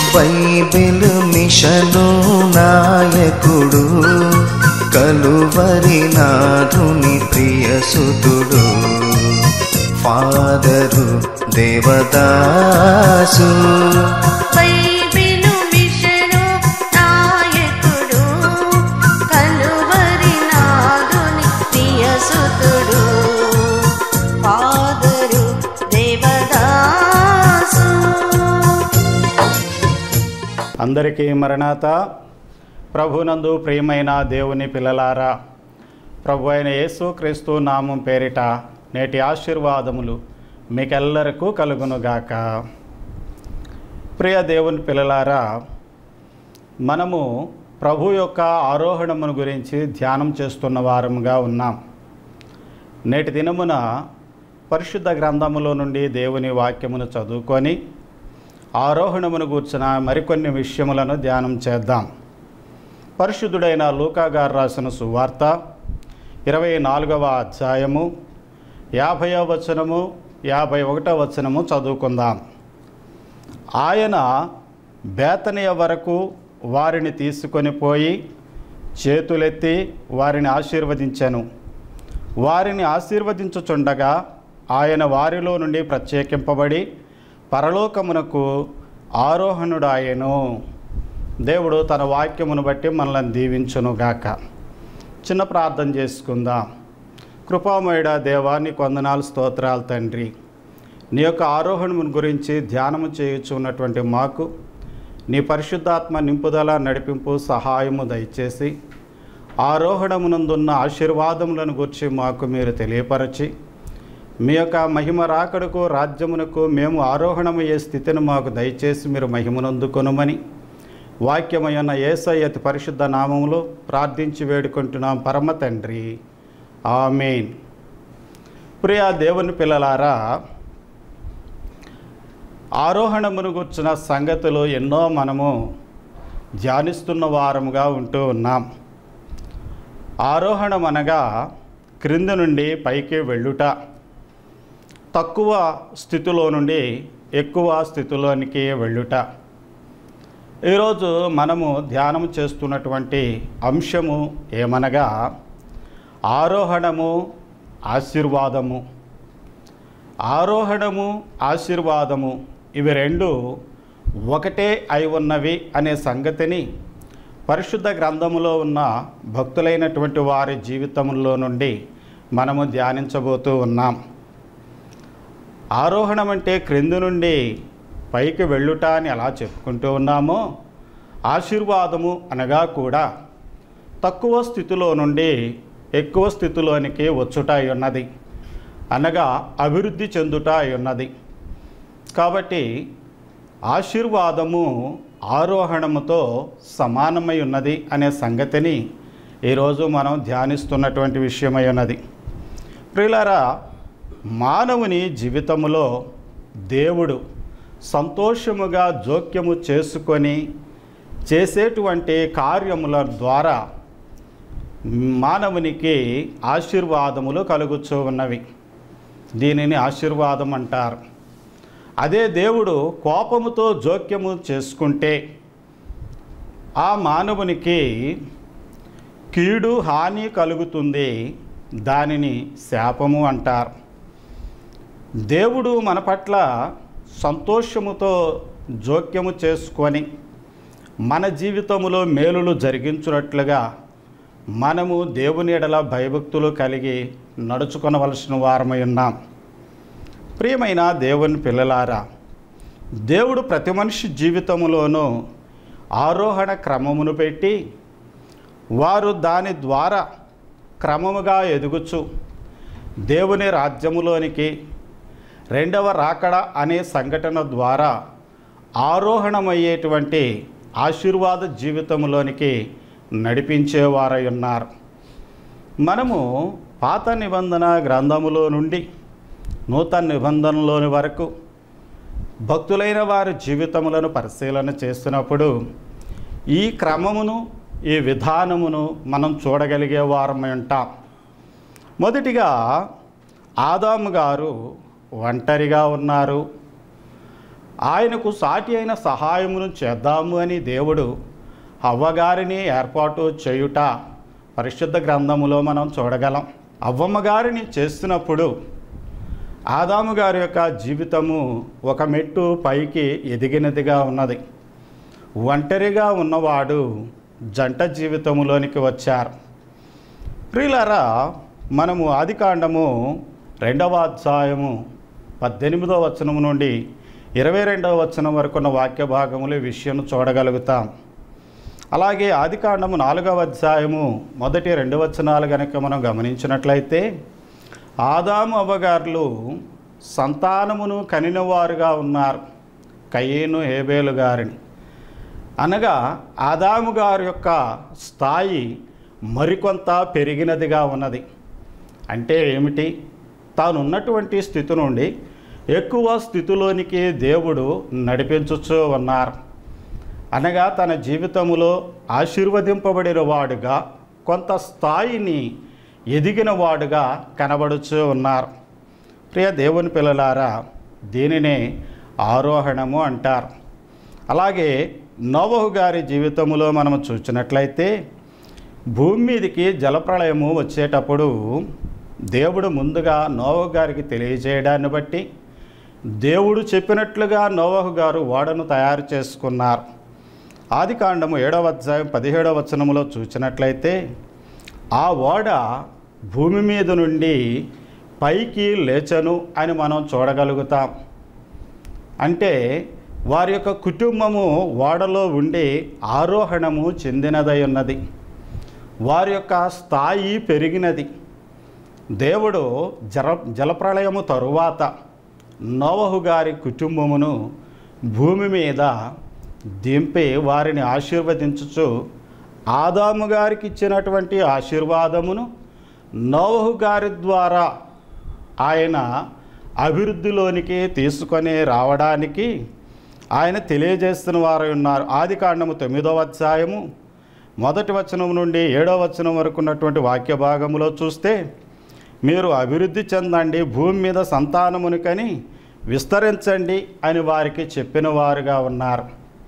Bible mission నాయకుడు Calvary నాథుని ప్రియసుతుడు ఫాదరు దేవదాసు బైబిలు మిషను నాయకుడు కలువరి నాదుని ప్రియసుతుడు పాదరు దేవదాసు అందరికీ మరణాత ప్రభునందు ప్రియమైన దేవుని పిల్లలారా ప్రభు అయిన యేసు క్రీస్తు నామం పేరిట నేటి ఆశీర్వాదములు మీకెల్లరకు కలుగునుగాక ప్రియ దేవుని పిల్లలారా మనము ప్రభు యొక్క ఆరోహణమును గురించి ధ్యానం చేస్తున్న వారముగా ఉన్నాం నేటి దినమున పరిశుద్ధ గ్రంథములో నుండి దేవుని వాక్యమును చదువుకొని ఆరోహణమును గూర్చిన మరికొన్ని విషయములను ధ్యానం చేద్దాం పరిశుద్ధుడైన లూకా గారు రాసిన సువార్త ఇరవై నాలుగవ అధ్యాయము యాభైవ వచనము యాభై ఒకటవ వచనము చదువుకుందాం ఆయన బేతనియ వరకు వారిని తీసుకొని పోయి చేతులెత్తి వారిని ఆశీర్వదించెను వారిని ఆశీర్వదించుచుండగా ఆయన వారిలో నుండి ప్రత్యేకింపబడి పరలోకమునకు ఆరోహణుడాయను దేవుడు తన వాక్యమును బట్టి మనల్ని దీవించునుగాక చిన్న ప్రార్థన చేసుకుందాం కృపామయుడ దేవాన్ని కొందనాలు స్తోత్రాలు తండ్రి నీ యొక్క ఆరోహణమును గురించి ధ్యానము చేయుచున్నటువంటి మాకు నీ పరిశుద్ధాత్మ నింపుదల నడిపింపు సహాయము దయచేసి ఆరోహణమునందున్న ఆశీర్వాదములను గురించి మాకు మీరు తెలియపరచి మీ యొక్క మహిమ రాకడకు రాజ్యమునకు మేము ఆరోహణమయ్యే స్థితిని మాకు దయచేసి మీరు మహిమనందుకొనుమని వాక్యమైన ఏసయ్య అతి పరిశుద్ధ నామములో ప్రార్థించి వేడుకుంటున్నాం పరమ తండ్రి ఆమెన్ ప్రియ దేవుని పిల్లలారా ఆరోహణమును గుర్చిన సంగతులు ఎన్నో మనము ధ్యానిస్తున్న వారముగా ఉంటూ ఉన్నాం ఆరోహణం అనగా క్రింద నుండి పైకి వెళ్ళుట తక్కువ స్థితిలో నుండి ఎక్కువ స్థితిలోనికి వెళ్ళుట ఈరోజు మనము ధ్యానం చేస్తున్నటువంటి అంశము ఏమనగా ఆరోహణము ఆశీర్వాదము ఆరోహణము ఆశీర్వాదము ఇవి రెండు ఒకటే అయి ఉన్నవి అనే సంగతిని పరిశుద్ధ గ్రంథములో ఉన్న భక్తులైనటువంటి వారి జీవితంలో నుండి మనము ధ్యానించబోతూ ఉన్నాం ఆరోహణం అంటే క్రింది నుండి పైకి వెళ్ళుట అని ఎలా చెప్పుకుంటూ ఉన్నామో ఆశీర్వాదము అనగా కూడా తక్కువ స్థితిలో నుండి ఎక్కువ స్థితిలోనికి వచ్చుట అయి ఉన్నది అనగా అభివృద్ధి చెందుట అయి ఉన్నది కాబట్టి ఆశీర్వాదము ఆరోహణముతో సమానమై ఉన్నది అనే సంగతిని ఈరోజు మనం ధ్యానిస్తున్నటువంటి విషయమై ఉన్నది ప్రియులారా మానవుని జీవితములో దేవుడు సంతోషముగా జోక్యము చేసుకొని చేసేటువంటి కార్యముల ద్వారా మానవునికి ఆశీర్వాదములు కలుగుచూ ఉన్నవి దీనిని ఆశీర్వాదం అంటారు అదే దేవుడు కోపముతో జోక్యము చేసుకుంటే ఆ మానవునికి కీడు హాని కలుగుతుంది దానిని శాపము అంటారు దేవుడు మన పట్ల సంతోషముతో జోక్యము చేసుకొని మన జీవితములో మేలులు జరిగించున్నట్లుగా మనము దేవుని ఎడల భయభక్తులు కలిగి నడుచుకొనవలసిన వారమై ఉన్నాం ప్రియమైన దేవుని పిల్లలారా దేవుడు ప్రతి మనిషి జీవితములోనూ ఆరోహణ క్రమమును పెట్టి వారు దాని ద్వారా క్రమముగా ఎదుగుచు దేవుని రాజ్యములోనికి రెండవ రాకడ అనే సంఘటన ద్వారా ఆరోహణమయ్యేటువంటి ఆశీర్వాద జీవితంలోనికి నడిపించేవారై ఉన్నారు మనము పాత నిబంధన గ్రంథములో నుండి నూతన నిబంధనలోని వరకు భక్తులైన వారి జీవితములను పరిశీలన చేసినప్పుడు ఈ క్రమమును ఈ విధానమును మనం చూడగలిగే వారమై ఉంటాం మొదటిగా ఆదాము గారు ఒంటరిగా ఉన్నారు ఆయనకు సాటి అయిన సహాయమును చేద్దాము అని దేవుడు అవ్వగారిని ఏర్పాటు చేయుట పరిశుద్ధ గ్రంథములో మనం చూడగలం అవ్వమ్మ గారిని చేస్తున్నప్పుడు ఆదాము గారి యొక్క జీవితము ఒక మెట్టు పైకి ఎదిగినదిగా ఉన్నది ఒంటరిగా ఉన్నవాడు జంట జీవితములోనికి వచ్చారు ప్రియులారా మనము ఆదికాండము రెండవ అధ్యాయము పద్దెనిమిదవ వచనము నుండి ఇరవై రెండవ వచనం వరకు ఉన్న వాక్య భాగములు ఈ విషయం చూడగలుగుతాం అలాగే ఆదికాండము నాలుగవ అధ్యాయము మొదటి రెండు వచనాలు కనుక మనం గమనించినట్లయితే ఆదాము అవ్వగారులు సంతానమును కనినవారుగా ఉన్నారు కయ్యేను హేబేలు గారిని అనగా ఆదాము గారి యొక్క స్థాయి మరికొంత పెరిగినదిగా ఉన్నది అంటే ఏమిటి తాను ఉన్నటువంటి స్థితి నుండి ఎక్కువ స్థితిలోనికి దేవుడు నడిపించుచూ ఉన్నారు అనగా తన జీవితములో ఆశీర్వదింపబడిన వాడుగా కొంత స్థాయిని ఎదిగిన వాడుగా కనబడుచూ ఉన్నారు ప్రియ దేవుని పిల్లలారా దీనినే ఆరోహణము అంటారు అలాగే నోవహు గారి జీవితంలో మనం చూసినట్లయితే భూమి మీదకి జలప్రళయము వచ్చేటప్పుడు దేవుడు ముందుగా నోవహు గారికి తెలియజేయడాన్ని బట్టి దేవుడు చెప్పినట్లుగా నోవహు గారు ఓడను తయారు చేసుకున్నారు ఆది కాండము ఏడవ అధ్యాయం పదిహేడవ వచనములో చూసినట్లయితే ఆ ఓడ భూమి మీద నుండి పైకి లేచను అని మనం చూడగలుగుతాం అంటే వారి యొక్క కుటుంబము ఓడలో ఉండి ఆరోహణము చెందినదై ఉన్నది వారి యొక్క స్థాయి పెరిగినది దేవుడు జల జలప్రళయము తరువాత నోవహు గారి కుటుంబమును భూమి మీద దింపి వారిని ఆశీర్వదించుచు ఆదాము గారికి ఇచ్చినటువంటి ఆశీర్వాదమును నోవహు గారి ద్వారా ఆయన అభివృద్ధిలోనికి తీసుకొని రావడానికి ఆయన తెలియజేస్తున్న వారు ఉన్నారు ఆది కాండము తొమ్మిదవ అధ్యాయము మొదటి వచనం నుండి ఏడవ వచనం వరకు ఉన్నటువంటి వాక్య భాగములో చూస్తే మీరు అభివృద్ధి చెందండి భూమి మీద సంతానమును కని విస్తరించండి అని వారికి చెప్పిన వారుగా ఉన్నారు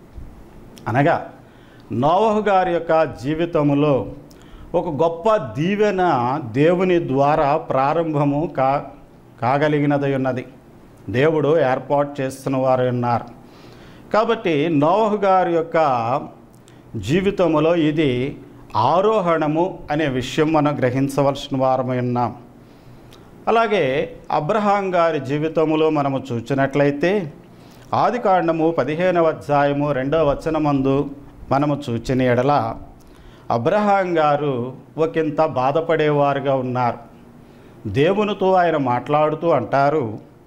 అనగా నోవహు గారి యొక్క జీవితములో ఒక గొప్ప దీవెన దేవుని ద్వారా ప్రారంభము కా కాగలిగినదై ఉన్నది దేవుడు ఏర్పాటు చేస్తున్న వారు ఉన్నారు కాబట్టి నోవహు గారి యొక్క జీవితంలో ఇది ఆరోహణము అనే విషయం మనం గ్రహించవలసిన వారమై ఉన్నాం అలాగే అబ్రహాం గారి జీవితంలో మనము చూచినట్లయితే ఆది కాండము పదిహేనవ అధ్యాయము రెండవ వచనమందు మనము చూచిన ఎడల అబ్రహాం గారు ఒకంత బాధపడేవారుగా ఉన్నారు దేవునితో ఆయన మాట్లాడుతూ అంటారు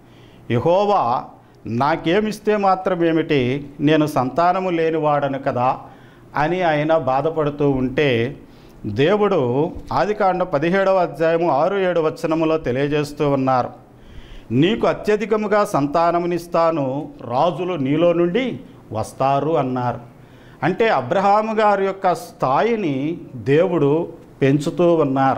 యహోవా నాకేమిస్తే మాత్రం ఏమిటి నేను సంతానము లేనివాడను కదా అని ఆయన బాధపడుతూ ఉంటే దేవుడు ఆదికాండ పదిహేడవ అధ్యాయము ఆరు ఏడు వచనములో తెలియజేస్తూ ఉన్నారు నీకు అత్యధికముగా సంతానమునిస్తాను రాజులు నీలో నుండి వస్తారు అన్నారు అంటే అబ్రహాము గారి యొక్క స్థాయిని దేవుడు పెంచుతూ ఉన్నారు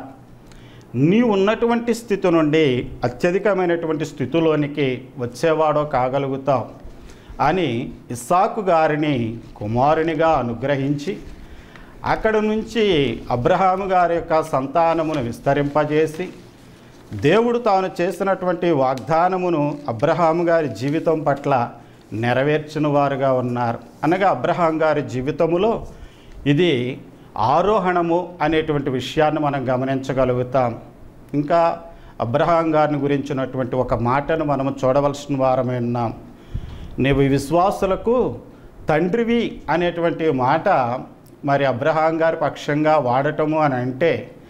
నీ ఉన్నటువంటి స్థితి నుండి అత్యధికమైనటువంటి స్థితిలోనికి వచ్చేవాడో కాగలుగుతావు అని ఇస్సాకు గారిని కుమారునిగా అనుగ్రహించి అక్కడ నుంచి అబ్రహాము గారి యొక్క సంతానమును విస్తరింపజేసి దేవుడు తాను చేసినటువంటి వాగ్దానమును అబ్రహాము గారి జీవితం పట్ల నెరవేర్చిన వారుగా ఉన్నారు అనగా అబ్రహాం గారి జీవితములో ఇది ఆరోహణము అనేటువంటి విషయాన్ని మనం గమనించగలుగుతాం ఇంకా అబ్రహాం గారిని గురించినటువంటి ఒక మాటను మనము చూడవలసిన వారమే ఉన్నాం నీవు ఈ విశ్వాసులకు తండ్రివి అనేటువంటి మాట మరి అబ్రహాం గారి పక్షంగా వాడటము అని అంటే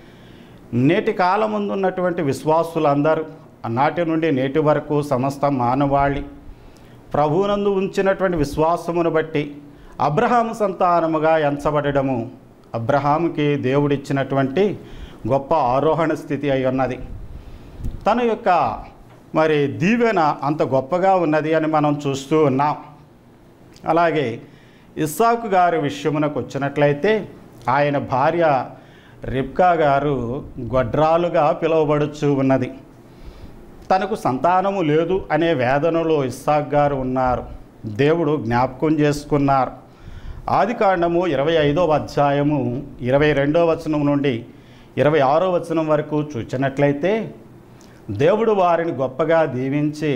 నేటి కాలం ముందు ఉన్నటువంటి విశ్వాసులందరూ నాటి నుండి నేటి వరకు సమస్త మానవాళి ప్రభువునందు ఉంచినటువంటి విశ్వాసమును బట్టి అబ్రహాము సంతానముగా ఎంచబడము అబ్రహాముకి దేవుడిచ్చినటువంటి గొప్ప ఆరోహణ స్థితి అయి ఉన్నది తన యొక్క మరి దీవెన అంత గొప్పగా ఉన్నది అని మనం చూస్తూ ఉన్నాం అలాగే ఇస్సాకు గారి విషయమునకు వచ్చినట్లయితే ఆయన భార్య రిబ్కా గారు గొడ్రాలుగా పిలువబడుచు ఉన్నది తనకు సంతానము లేదు అనే వేదనలో ఇస్సాక్ గారు ఉన్నారు దేవుడు జ్ఞాపకం చేసుకున్నారు ఆది కాండము ఇరవై ఐదవ అధ్యాయము ఇరవై రెండవ వచనం నుండి ఇరవై ఆరో వచనం వరకు చూచినట్లయితే దేవుడు వారిని గొప్పగా దీవించి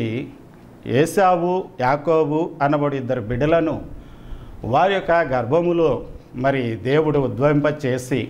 ఏసావు యాకోబు అనబడి ఇద్దరు బిడ్డలను వారి యొక్క గర్భములో మరి దేవుడు ఉద్భవింపచేసి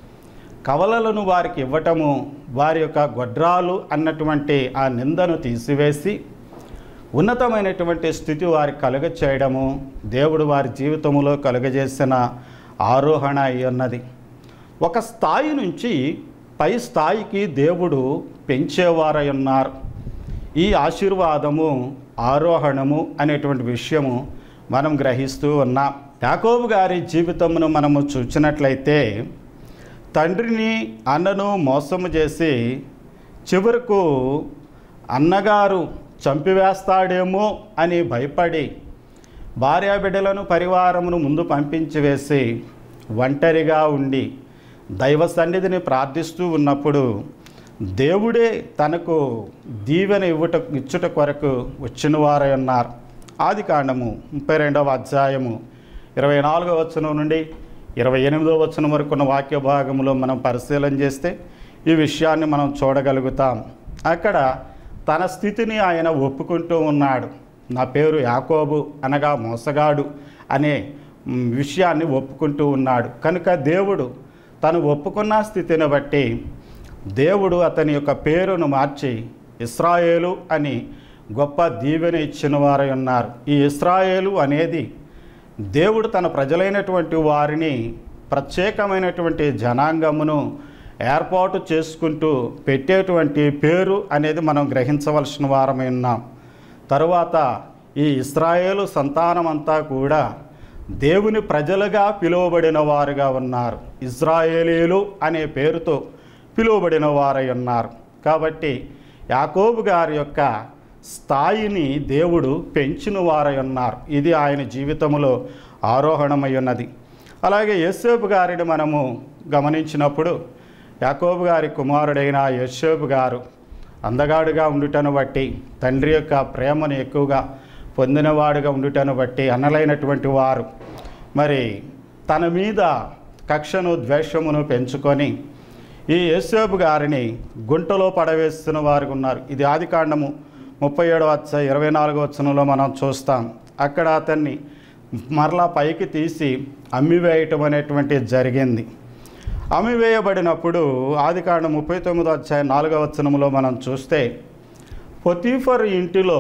కవలలను వారికి ఇవ్వటము వారి యొక్క గొడ్రాలు అన్నటువంటి ఆ నిందను తీసివేసి ఉన్నతమైనటువంటి స్థితి వారికి కలుగ చేయడము దేవుడు వారి జీవితంలో కలుగజేసిన ఆరోహణ అయి ఉన్నది ఒక స్థాయి నుంచి పై స్థాయికి దేవుడు పెంచేవారై ఉన్నారు ఈ ఆశీర్వాదము ఆరోహణము అనేటువంటి విషయము మనం గ్రహిస్తూ ఉన్నాం యాకోబు గారి జీవితమును మనము చూసినట్లయితే తండ్రిని అన్నను మోసము చేసి చివరకు అన్నగారు చంపివేస్తాడేమో అని భయపడి భార్యాబిడ్డలను పరివారమును ముందు పంపించి వేసి ఒంటరిగా ఉండి దైవ సన్నిధిని ప్రార్థిస్తూ ఉన్నప్పుడు దేవుడే తనకు దీవెన ఇవ్వట ఇచ్చుట కొరకు వచ్చిన వారై ఉన్నారు ఆది కాండము ముప్పై రెండవ అధ్యాయము ఇరవై నాలుగవ వచనం నుండి ఇరవై ఎనిమిదవ వచనం వరకు ఉన్న వాక్య భాగంలో మనం పరిశీలన చేస్తే ఈ విషయాన్ని మనం చూడగలుగుతాం అక్కడ తన స్థితిని ఆయన ఒప్పుకుంటూ ఉన్నాడు నా పేరు యాకోబు అనగా మోసగాడు అనే మ్, విషయాన్ని ఒప్పుకుంటూ ఉన్నాడు కనుక దేవుడు తను ఒప్పుకున్న స్థితిని బట్టి దేవుడు అతని యొక్క పేరును మార్చి ఇస్రాయేలు అని గొప్ప దీవెన ఇచ్చిన వారై ఉన్నారు ఈ ఇస్రాయేలు అనేది దేవుడు తన ప్రజలైనటువంటి వారిని ప్రత్యేకమైనటువంటి జనాంగమును ఏర్పాటు చేసుకుంటూ పెట్టేటువంటి పేరు అనేది మనం గ్రహించవలసిన వారమై ఉన్నాం తరువాత ఈ ఇస్రాయేలు సంతానమంతా కూడా దేవుని ప్రజలుగా పిలువబడిన వారుగా ఉన్నారు ఇజ్రాయేలీలు అనే పేరుతో పిలువబడిన వారై ఉన్నారు కాబట్టి యాకోబు గారి యొక్క స్థాయిని దేవుడు పెంచిన వారై ఉన్నారు ఇది ఆయన జీవితంలో ఆరోహణమై ఉన్నది అలాగే యేసేపు గారిని మనము గమనించినప్పుడు యాకోబు గారి కుమారుడైన యేసేపు గారు అందగాడుగా ఉండుటను బట్టి తండ్రి యొక్క ప్రేమను ఎక్కువగా పొందినవాడుగా ఉండుటను బట్టి అన్నలైనటువంటి వారు మరి తన మీద కక్షను ద్వేషమును పెంచుకొని ఈ యేసేపు గారిని గుంటలో పడవేస్తున్న వారు ఉన్నారు ఇది ఆదికాండము ముప్పై ఏడవ వచ్చ ఇరవై నాలుగో వచనంలో మనం చూస్తాం అక్కడ అతన్ని మరలా పైకి తీసి అమ్మివేయటం అనేటువంటి జరిగింది అమ్మివేయబడినప్పుడు ఆదికాండం ముప్పై తొమ్మిదో అధ్యాయం నాలుగవ వచనంలో మనం చూస్తే పొతీఫర్ ఇంటిలో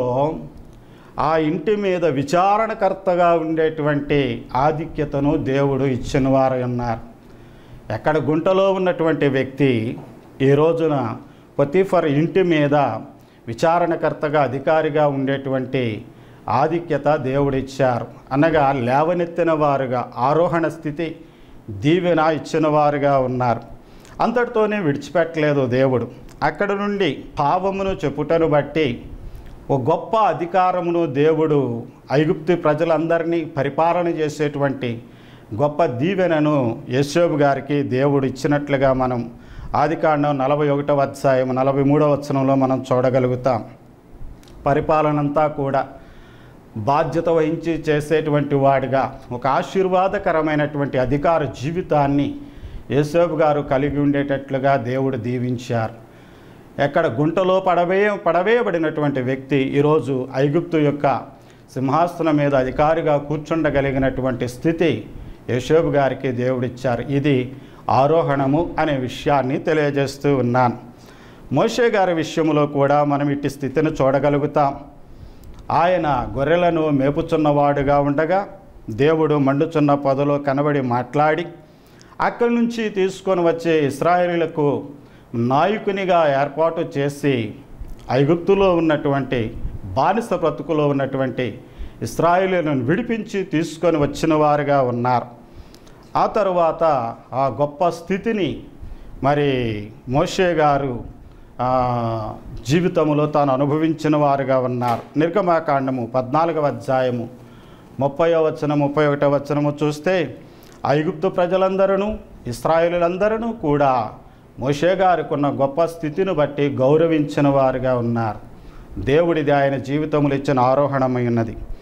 ఆ ఇంటి మీద విచారణకర్తగా ఉండేటువంటి ఆధిక్యతను దేవుడు ఇచ్చిన వారు ఉన్నారు ఎక్కడ గుంటలో ఉన్నటువంటి వ్యక్తి ఈ రోజున పొతీఫర్ ఇంటి మీద విచారణకర్తగా అధికారిగా ఉండేటువంటి ఆధిక్యత దేవుడిచ్చారు అనగా లేవనెత్తిన వారుగా ఆరోహణ స్థితి దీవెన ఇచ్చిన వారుగా ఉన్నారు అంతటితోనే విడిచిపెట్టలేదు దేవుడు అక్కడ నుండి భావమును చెప్పుటను బట్టి ఒక గొప్ప అధికారమును దేవుడు ఐగుప్తు ప్రజలందరినీ పరిపాలన చేసేటువంటి గొప్ప దీవెనను యశోబు గారికి దేవుడు ఇచ్చినట్లుగా మనం ఆదికాండం నలభై ఒకటవ అధ్యాయం నలభై మూడవ వచనంలో మనం చూడగలుగుతాం పరిపాలనంతా కూడా బాధ్యత వహించి చేసేటువంటి వాడిగా ఒక ఆశీర్వాదకరమైనటువంటి అధికార జీవితాన్ని యేసేపు గారు కలిగి ఉండేటట్లుగా దేవుడు దీవించారు ఎక్కడ గుంటలో పడవే పడవేయబడినటువంటి వ్యక్తి ఈరోజు ఐగుప్తు యొక్క సింహాసనం మీద అధికారిగా కూర్చుండగలిగినటువంటి స్థితి యేషోబు గారికి దేవుడిచ్చారు ఇది ఆరోహణము అనే విషయాన్ని తెలియజేస్తూ ఉన్నాను మోషే గారి విషయంలో కూడా మనం ఇట్టి స్థితిని చూడగలుగుతాం ఆయన గొర్రెలను మేపుచున్నవాడుగా ఉండగా దేవుడు మండుచున్న పొదలో కనబడి మాట్లాడి అక్కడి నుంచి తీసుకొని వచ్చే ఇస్రాయేలీలకు నాయకునిగా ఏర్పాటు చేసి ఐగుప్తులో ఉన్నటువంటి బానిస బ్రతుకులో ఉన్నటువంటి ఇస్రాయేలీలను విడిపించి తీసుకొని వచ్చిన వారుగా ఉన్నారు ఆ తరువాత ఆ గొప్ప స్థితిని మరి మోషే గారు ఆ, జీవితంలో తాను అనుభవించిన వారుగా ఉన్నారు నిర్గమాకాండము పద్నాలుగవ అధ్యాయము ముప్పయో వచనం ముప్పై ఒకటో వచనము చూస్తే ఐగుప్తు ప్రజలందరూ ఇస్రాయేలులందరూ కూడా మోషే గారికి ఉన్న గొప్ప స్థితిని బట్టి గౌరవించిన వారుగా ఉన్నారు దేవుడిది ఆయన జీవితంలో ఇచ్చిన ఆరోహణమై ఉన్నది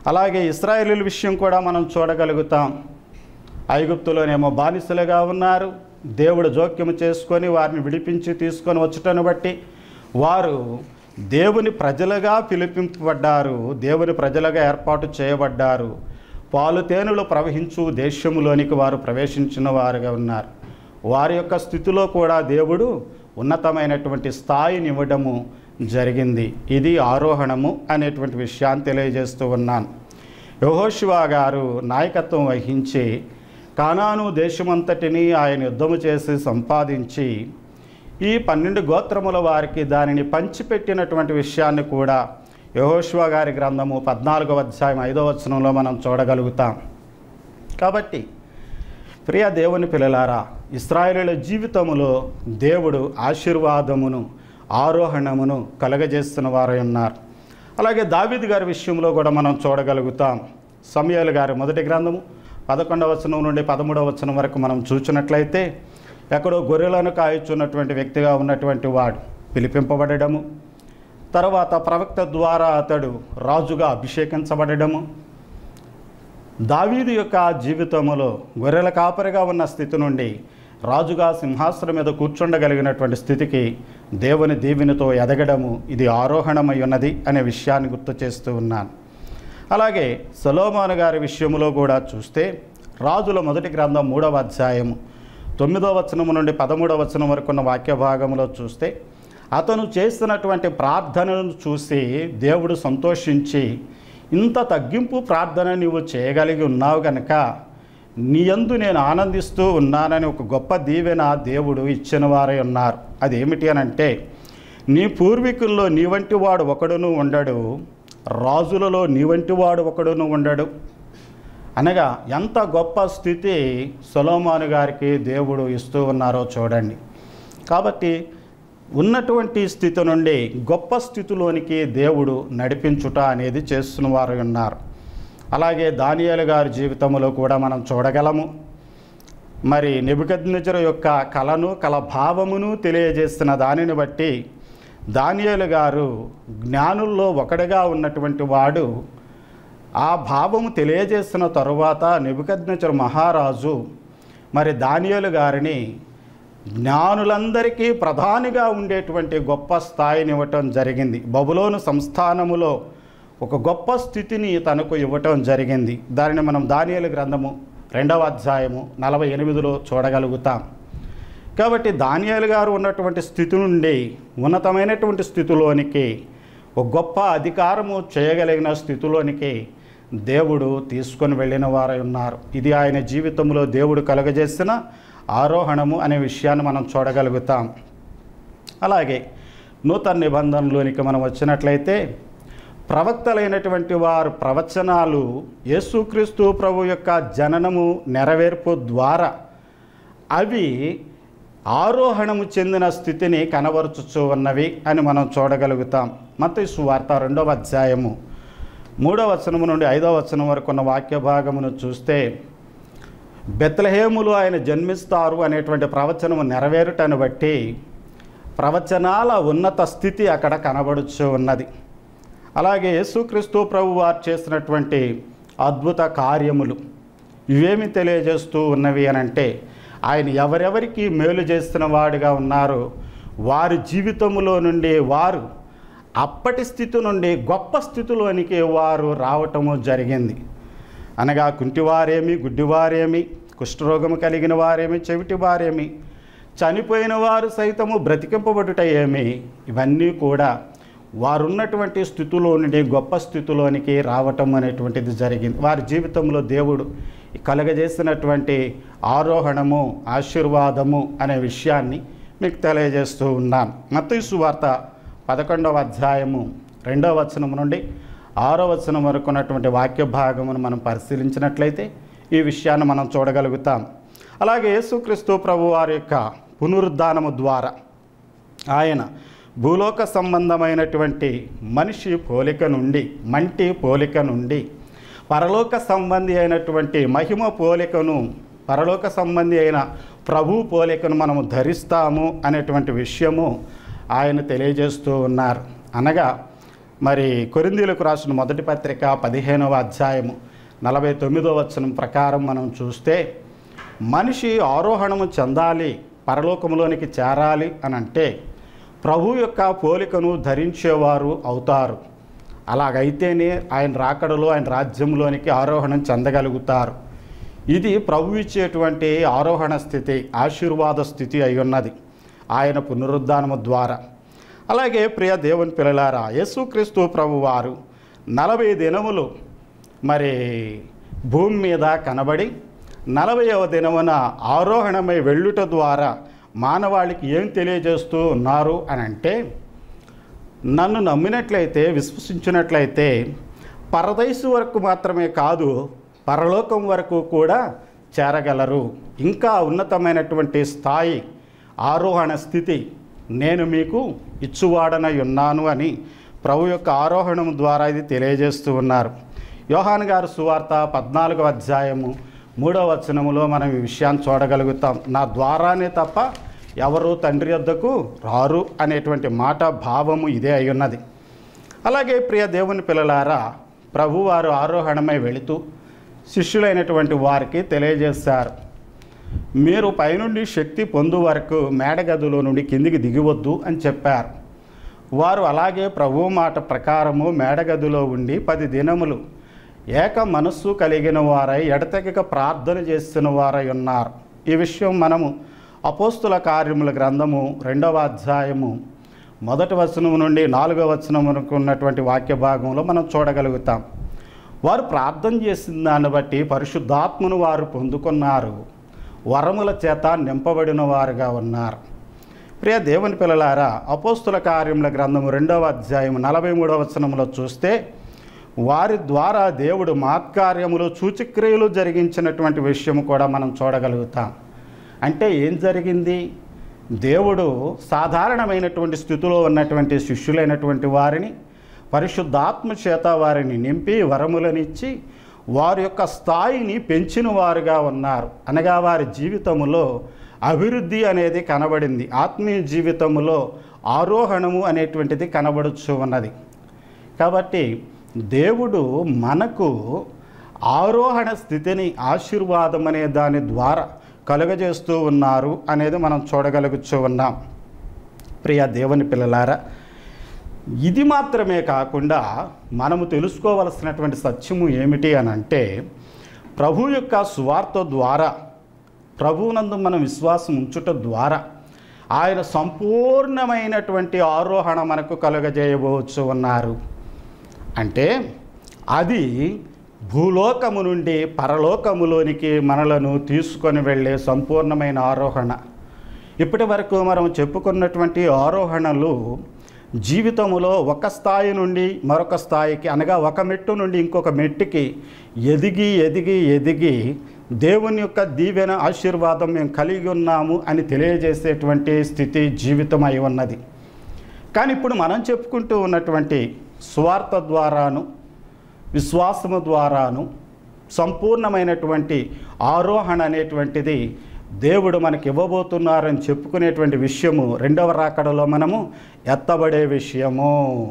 అలాగే ఇస్రాయేలీల విషయం కూడా మనం చూడగలుగుతాం ఐగుప్తులోనేమో బానిసలుగా ఉన్నారు దేవుడు జోక్యం చేసుకొని వారిని విడిపించి తీసుకొని వచ్చటను బట్టి వారు దేవుని ప్రజలుగా పిలిపింపబడ్డారు దేవుని ప్రజలుగా ఏర్పాటు చేయబడ్డారు పాలు తేనెలు ప్రవహించు దేశములోనికి వారు ప్రవేశించిన వారుగా ఉన్నారు వారి యొక్క స్థితిలో కూడా దేవుడు ఉన్నతమైనటువంటి స్థాయిని ఇవ్వడము జరిగింది ఇది ఆరోహణము అనేటువంటి విషయాన్ని తెలియజేస్తూ ఉన్నాను యహోశివా గారు నాయకత్వం వహించి కానాను దేశమంతటిని ఆయన యుద్ధము చేసి సంపాదించి ఈ పన్నెండు గోత్రముల వారికి దానిని పంచిపెట్టినటువంటి విషయాన్ని కూడా యహోశివా గారి గ్రంథము పద్నాలుగవ అధ్యాయం ఐదవ వచనంలో మనం చూడగలుగుతాం కాబట్టి ప్రియ దేవుని పిల్లలారా ఇస్రాయేలుల జీవితములో దేవుడు ఆశీర్వాదమును ఆరోహణమును కలగజేస్తున్న వారై ఉన్నారు అలాగే దావీద్ గారి విషయంలో కూడా మనం చూడగలుగుతాం సమయాలు గారి మొదటి గ్రంథము పదకొండవ వచనం నుండి పదమూడవ వచనం వరకు మనం చూసినట్లయితే ఎక్కడో గొర్రెలను కాయచున్నటువంటి వ్యక్తిగా ఉన్నటువంటి వాడు పిలిపింపబడము తర్వాత ప్రవక్త ద్వారా అతడు రాజుగా అభిషేకించబడము దావీదు యొక్క జీవితంలో గొర్రెల కాపరిగా ఉన్న స్థితి నుండి రాజుగా సింహాసనం మీద కూర్చుండగలిగినటువంటి స్థితికి దేవుని దీవెనతో ఎదగడము ఇది ఆరోహణమై ఉన్నది అనే విషయాన్ని గుర్తు చేస్తూ ఉన్నాను అలాగే సొలోమాను గారి విషయంలో కూడా చూస్తే రాజుల మొదటి గ్రంథం మూడవ అధ్యాయము తొమ్మిదవ వచనము నుండి పదమూడవ వచనం వరకు ఉన్న వాక్య భాగంలో చూస్తే అతను చేస్తున్నటువంటి ప్రార్థనను చూసి దేవుడు సంతోషించి ఇంత తగ్గింపు ప్రార్థన నీవు చేయగలిగి ఉన్నావు గనక నీ యందు నేను ఆనందిస్తూ ఉన్నానని ఒక గొప్ప దీవెన దేవుడు ఇచ్చిన వారై ఉన్నారు అది ఏమిటి అని అంటే నీ పూర్వీకుల్లో నీ వంటి వాడు ఒకడును ఉండడు రాజులలో నీ వంటి వాడు ఒకడును ఉండడు అనగా ఎంత గొప్ప స్థితి సొలోమాను గారికి దేవుడు ఇస్తూ ఉన్నారో చూడండి కాబట్టి ఉన్నటువంటి స్థితి నుండి గొప్ప స్థితిలోనికి దేవుడు నడిపించుట అనేది చేస్తున్న వారు ఉన్నారు అలాగే దానియేలు గారి జీవితంలో కూడా మనం చూడగలము మరి నిబుకద్నెజరు యొక్క కళను కళ భావమును తెలియజేస్తున్న దానిని బట్టి దానియేలు గారు జ్ఞానుల్లో ఒకడుగా ఉన్నటువంటి వాడు ఆ భావము తెలియజేసిన తరువాత నిబుకద్నెజరు మహారాజు మరి దానియేలు గారిని జ్ఞానులందరికీ ప్రధానిగా ఉండేటువంటి గొప్ప స్థాయిని ఇవ్వటం జరిగింది బబులోను సంస్థానములో ఒక గొప్ప స్థితిని తనకు ఇవ్వటం జరిగింది దానిని మనం దానియేలు గ్రంథము రెండవ అధ్యాయము నలభై ఎనిమిదిలో చూడగలుగుతాం కాబట్టి దానియాలు గారు ఉన్నటువంటి స్థితి నుండి ఉన్నతమైనటువంటి స్థితిలోనికి ఒక గొప్ప అధికారము చేయగలిగిన స్థితిలోనికి దేవుడు తీసుకొని వెళ్ళిన వారై ఉన్నారు ఇది ఆయన జీవితంలో దేవుడు కలుగజేసిన ఆరోహణము అనే విషయాన్ని మనం చూడగలుగుతాం అలాగే నూతన నిబంధనలోనికి మనం వచ్చినట్లయితే ప్రవక్తలైనటువంటి వారు ప్రవచనాలు యేసుక్రీస్తు ప్రభు యొక్క జననము నెరవేర్పు ద్వారా అవి ఆరోహణము చెందిన స్థితిని కనబరుచుచూ ఉన్నవి అని మనం చూడగలుగుతాం మత్తయి సువార్త రెండవ అధ్యాయము మూడవ వచనము నుండి ఐదవ వచనం వరకు ఉన్న వాక్య భాగమును చూస్తే బెత్లహేములు ఆయన జన్మిస్తారు అనేటువంటి ప్రవచనము నెరవేరుటను బట్టి ప్రవచనాల ఉన్నత స్థితి అక్కడ కనబడుచు ఉన్నది అలాగే యేసుక్రీస్తు ప్రభు వారు చేసినటువంటి అద్భుత కార్యములు ఇవేమి తెలియజేస్తూ ఉన్నవి అని అంటే ఆయన ఎవరెవరికి మేలు చేస్తున్న వాడిగా ఉన్నారో వారి జీవితంలో నుండి వారు అప్పటి స్థితి నుండి గొప్ప స్థితిలోనికి వారు రావటము జరిగింది అనగా కుంటివారేమి గుడ్డివారేమి కుష్ఠరోగము కలిగిన వారేమి చెవిటి వారేమి చనిపోయిన వారు సైతము బ్రతికింపబడుట ఏమి ఇవన్నీ కూడా వారున్నటువంటి స్థితిలో నుండి గొప్ప స్థితిలోనికి రావటం అనేటువంటిది జరిగింది వారి జీవితంలో దేవుడు కలగజేసినటువంటి ఆరోహణము ఆశీర్వాదము అనే విషయాన్ని మీకు తెలియజేస్తూ ఉన్నాను మత్తయి వార్త పదకొండవ అధ్యాయము రెండవ వచనం నుండి ఆరో వచనం వరకు ఉన్నటువంటి వాక్య భాగమును మనం పరిశీలించినట్లయితే ఈ విషయాన్ని మనం చూడగలుగుతాం అలాగే యేసుక్రీస్తు ప్రభు వారి యొక్క పునరుద్ధానము ద్వారా ఆయన భూలోక సంబంధమైనటువంటి మనిషి పోలిక నుండి మంటి పోలిక నుండి పరలోక సంబంధి అయినటువంటి మహిమ పోలికను పరలోక సంబంధి అయిన ప్రభు పోలికను మనము ధరిస్తాము అనేటువంటి విషయము ఆయన తెలియజేస్తూ ఉన్నారు అనగా మరి కొరిందీలకు రాసిన మొదటి పత్రిక పదిహేనవ అధ్యాయము నలభై తొమ్మిదవ వచనం ప్రకారం మనం చూస్తే మనిషి ఆరోహణము చెందాలి పరలోకములోనికి చేరాలి అని అంటే ప్రభు యొక్క పోలికను ధరించేవారు అవుతారు అలాగైతేనే ఆయన రాకడలో ఆయన రాజ్యంలోనికి ఆరోహణం చెందగలుగుతారు ఇది ప్రభు ఇచ్చేటువంటి ఆరోహణ స్థితి ఆశీర్వాద స్థితి అయి ఉన్నది ఆయన పునరుద్ధానము ద్వారా అలాగే ప్రియ దేవుని పిల్లలారా యేసుక్రీస్తు ప్రభు వారు నలభై దినములు మరి భూమి మీద కనబడి నలభైవ దినమున ఆరోహణమై వెళ్ళుట ద్వారా మానవాళికి ఏం తెలియజేస్తూ ఉన్నారు అని అంటే నన్ను నమ్మినట్లయితే విశ్వసించినట్లయితే పరదైసు వరకు మాత్రమే కాదు పరలోకం వరకు కూడా చేరగలరు ఇంకా ఉన్నతమైనటువంటి స్థాయి ఆరోహణ స్థితి నేను మీకు ఇచ్చువాడనై ఉన్నాను అని ప్రభు యొక్క ఆరోహణం ద్వారా ఇది తెలియజేస్తూ ఉన్నారు యోహాన్ గారు సువార్త పద్నాలుగో అధ్యాయము మూడవ వచనములో మనం ఈ విషయాన్ని చూడగలుగుతాం నా ద్వారానే తప్ప ఎవరు తండ్రి వద్దకు రారు అనేటువంటి మాట భావము ఇదే అయి ఉన్నది అలాగే ప్రియ దేవుని పిల్లలారా ప్రభువారు ఆరోహణమై వెళుతూ శిష్యులైనటువంటి వారికి తెలియజేశారు మీరు పైనుండి శక్తి పొందు వరకు మేడగదిలో నుండి కిందికి దిగివద్దు అని చెప్పారు వారు అలాగే ప్రభు మాట ప్రకారము మేడగదిలో ఉండి పది దినములు ఏక మనస్సు కలిగిన వారై ఎడతెగక ప్రార్థన చేస్తున్న వారై ఉన్నారు ఈ విషయం మనము అపోస్తుల కార్యముల గ్రంథము రెండవ అధ్యాయము మొదటి వచనం నుండి నాలుగవ వచనం వరకు ఉన్నటువంటి వాక్య భాగంలో మనం చూడగలుగుతాం వారు ప్రార్థన చేసిన దాన్ని బట్టి పరిశుద్ధాత్మను వారు పొందుకున్నారు వరముల చేత నింపబడిన వారుగా ఉన్నారు ప్రియ దేవుని పిల్లలారా అపోస్తుల కార్యముల గ్రంథము రెండవ అధ్యాయం నలభై మూడవ వచనంలో చూస్తే వారి ద్వారా దేవుడు మాత్కార్యములు సూచక్రియలు జరిగించినటువంటి విషయం కూడా మనం చూడగలుగుతాం అంటే ఏం జరిగింది దేవుడు సాధారణమైనటువంటి స్థితిలో ఉన్నటువంటి శిష్యులైనటువంటి వారిని పరిశుద్ధాత్మ చేత వారిని నింపి వరములనిచ్చి వారి యొక్క స్థాయిని పెంచిన వారుగా ఉన్నారు అనగా వారి జీవితములో అభివృద్ధి అనేది కనబడింది ఆత్మీయ జీవితములో ఆరోహణము అనేటువంటిది కనబడుచు ఉన్నది కాబట్టి దేవుడు మనకు ఆరోహణ స్థితిని ఆశీర్వాదం అనే దాని ద్వారా కలుగజేస్తూ ఉన్నారు అనేది మనం చూడగలుగుతూ ఉన్నాం ప్రియ దేవుని పిల్లలారా ఇది మాత్రమే కాకుండా మనము తెలుసుకోవలసినటువంటి సత్యము ఏమిటి అని అంటే ప్రభు యొక్క సువార్త ద్వారా ప్రభువునందు మనం విశ్వాసం ఉంచుట ద్వారా ఆయన సంపూర్ణమైనటువంటి ఆరోహణ మనకు కలుగజేయబోవచ్చు ఉన్నారు అంటే అది భూలోకము నుండి పరలోకములోనికి మనలను తీసుకొని వెళ్ళే సంపూర్ణమైన ఆరోహణ ఇప్పటి వరకు మనం చెప్పుకున్నటువంటి ఆరోహణలు జీవితములో ఒక స్థాయి నుండి మరొక స్థాయికి అనగా ఒక మెట్టు నుండి ఇంకొక మెట్టుకి ఎదిగి ఎదిగి ఎదిగి దేవుని యొక్క దీవెన ఆశీర్వాదం మేము కలిగి ఉన్నాము అని తెలియజేసేటువంటి స్థితి జీవితం అయి ఉన్నది కానీ ఇప్పుడు మనం చెప్పుకుంటూ ఉన్నటువంటి స్వార్థ ద్వారాను విశ్వాసము ద్వారాను సంపూర్ణమైనటువంటి ఆరోహణ అనేటువంటిది దేవుడు మనకి ఇవ్వబోతున్నారని చెప్పుకునేటువంటి విషయము రెండవ రాకడలో మనము ఎత్తబడే విషయము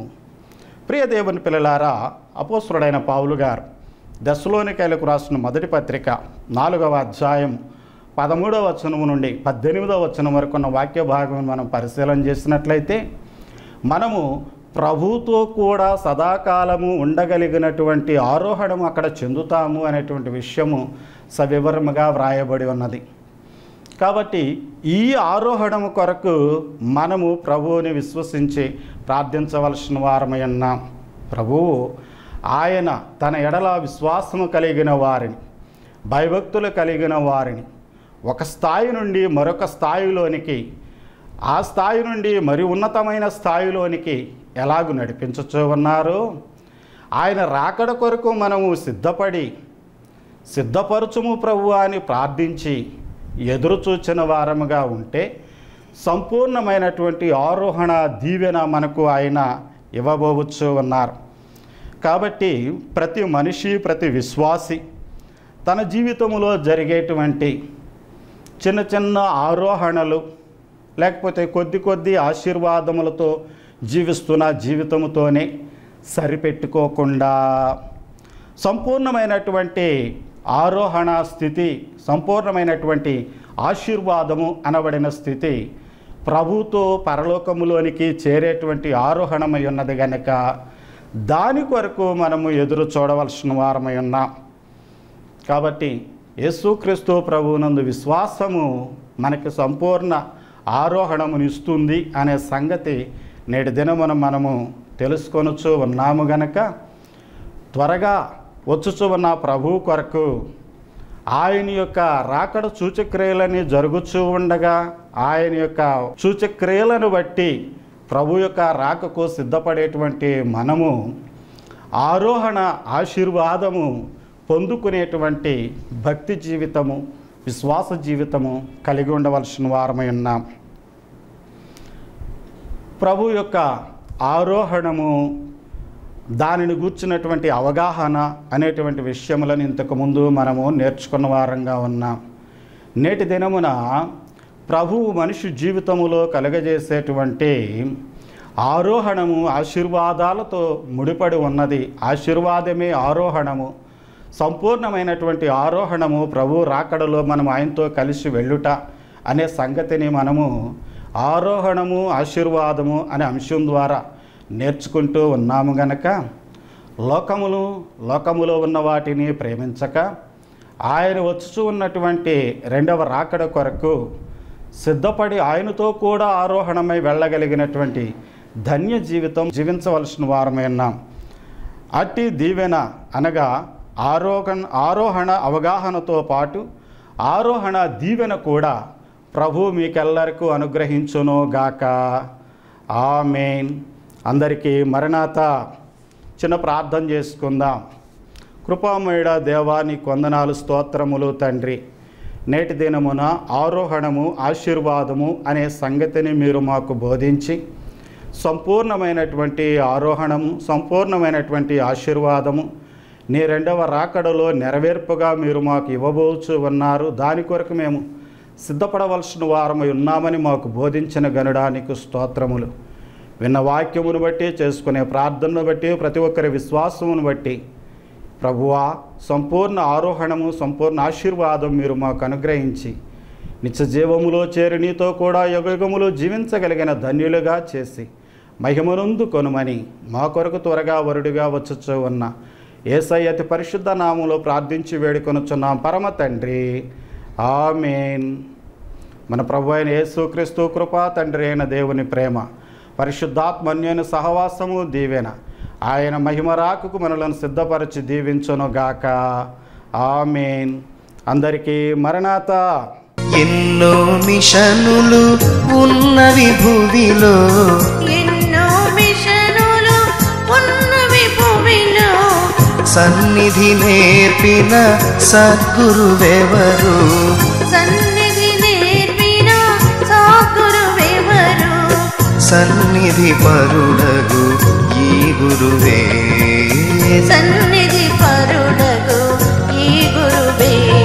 ప్రియ దేవుని పిల్లలారా అపోసురుడైన పావులు గారు దశలోనికాయలకు రాసిన మొదటి పత్రిక నాలుగవ అధ్యాయం పదమూడవ వచనము నుండి పద్దెనిమిదవ వచనం వరకు ఉన్న వాక్య భాగం మనం పరిశీలన చేసినట్లయితే మనము ప్రభుతో కూడా సదాకాలము ఉండగలిగినటువంటి ఆరోహణం అక్కడ చెందుతాము అనేటువంటి విషయము సవివరముగా వ్రాయబడి ఉన్నది కాబట్టి ఈ ఆరోహణము కొరకు మనము ప్రభువుని విశ్వసించి ప్రార్థించవలసిన వారమై ఉన్నాం ప్రభువు ఆయన తన ఎడల విశ్వాసము కలిగిన వారిని భయభక్తులు కలిగిన వారిని ఒక స్థాయి నుండి మరొక స్థాయిలోనికి ఆ స్థాయి నుండి మరి ఉన్నతమైన స్థాయిలోనికి ఎలాగూ నడిపించచ్చు ఉన్నారు ఆయన రాకడ కొరకు మనము సిద్ధపడి సిద్ధపరచుము ప్రభు అని ప్రార్థించి ఎదురు చూచిన వారముగా ఉంటే సంపూర్ణమైనటువంటి ఆరోహణ దీవెన మనకు ఆయన ఇవ్వబోవచ్చు ఉన్నారు కాబట్టి ప్రతి మనిషి ప్రతి విశ్వాసి తన జీవితంలో జరిగేటువంటి చిన్న చిన్న ఆరోహణలు లేకపోతే కొద్ది కొద్ది ఆశీర్వాదములతో జీవిస్తున్న జీవితముతోనే సరిపెట్టుకోకుండా సంపూర్ణమైనటువంటి ఆరోహణ స్థితి సంపూర్ణమైనటువంటి ఆశీర్వాదము అనబడిన స్థితి ప్రభుతో పరలోకములోనికి చేరేటువంటి ఆరోహణమై ఉన్నది గనక దాని కొరకు మనము ఎదురు చూడవలసిన వారమై ఉన్నాం కాబట్టి యేసుక్రీస్తు ప్రభువునందు విశ్వాసము మనకి సంపూర్ణ ఆరోహణమునిస్తుంది అనే సంగతి నేటి దినమున మనము తెలుసుకొనుచు ఉన్నాము గనక త్వరగా వచ్చుచు ఉన్న ప్రభు కొరకు ఆయన యొక్క రాకడ సూచక్రియలని జరుగుచూ ఉండగా ఆయన యొక్క సూచక్రియలను బట్టి ప్రభు యొక్క రాకకు సిద్ధపడేటువంటి మనము ఆరోహణ ఆశీర్వాదము పొందుకునేటువంటి భక్తి జీవితము విశ్వాస జీవితము కలిగి ఉండవలసిన వారమై ఉన్నాం ప్రభు యొక్క ఆరోహణము దానిని గూర్చినటువంటి అవగాహన అనేటువంటి విషయములను ఇంతకుముందు మనము నేర్చుకున్న వారంగా ఉన్నాం నేటి దినమున ప్రభువు మనిషి జీవితములో కలగజేసేటువంటి ఆరోహణము ఆశీర్వాదాలతో ముడిపడి ఉన్నది ఆశీర్వాదమే ఆరోహణము సంపూర్ణమైనటువంటి ఆరోహణము ప్రభు రాకడలో మనం ఆయనతో కలిసి వెళ్ళుట అనే సంగతిని మనము ఆరోహణము ఆశీర్వాదము అనే అంశం ద్వారా నేర్చుకుంటూ ఉన్నాము గనక లోకములు లోకములో ఉన్న వాటిని ప్రేమించక ఆయన వచ్చుచూ ఉన్నటువంటి రెండవ రాకడ కొరకు సిద్ధపడి ఆయనతో కూడా ఆరోహణమై వెళ్ళగలిగినటువంటి ధన్య జీవితం జీవించవలసిన వారమై ఉన్నాం అట్టి దీవెన అనగా ఆరోహణ ఆరోహణ అవగాహనతో పాటు ఆరోహణ దీవెన కూడా ప్రభు మీకెల్లరికూ అనుగ్రహించును గాక ఆమెన్ అందరికీ మరణాత చిన్న ప్రార్థన చేసుకుందాం కృపామయుడ దేవా నీ కొందనాలు స్తోత్రములు తండ్రి నేటి దినమున ఆరోహణము ఆశీర్వాదము అనే సంగతిని మీరు మాకు బోధించి సంపూర్ణమైనటువంటి ఆరోహణము సంపూర్ణమైనటువంటి ఆశీర్వాదము నీ రెండవ రాకడలో నెరవేర్పుగా మీరు మాకు ఇవ్వబోచు ఉన్నారు దాని కొరకు మేము సిద్ధపడవలసిన వారమై ఉన్నామని మాకు బోధించిన గనుడానికి స్తోత్రములు విన్న వాక్యమును బట్టి చేసుకునే ప్రార్థనను బట్టి ప్రతి ఒక్కరి విశ్వాసమును బట్టి ప్రభువా సంపూర్ణ ఆరోహణము సంపూర్ణ ఆశీర్వాదం మీరు మాకు అనుగ్రహించి నిత్య జీవములో చేరి నీతో కూడా యుగయుగములో జీవించగలిగిన ధన్యులుగా చేసి మహిమనందు కొనుమని మా కొరకు త్వరగా వరుడిగా వచ్చుచూ ఉన్న ఏసై అతి పరిశుద్ధ నామంలో ప్రార్థించి వేడుకొనుచున్నాం పరమ తండ్రి ఆమెన్ మన ప్రభు అయిన యేసుక్రీస్తు కృపా తండ్రి అయిన దేవుని ప్రేమ పరిశుద్ధాత్మన్యైన సహవాసము దీవెన ఆయన మహిమ రాకుకు మనలను సిద్ధపరచి దీవించును గాక ఆమెన్ అందరికీ మరణాత ఎన్నో మిషనులు ఉన్నవి భూమిలో ఎన్నో మిషనులు ఉన్నవి భూమిలో సన్నిధి నేర్పిన సద్గురువెవరు సన్నిధి నేర్పిన సాగురువెవరు సన్నిధి పరుడగు ఈ గురువే సన్నిధి పరుడగు ఈ గురువే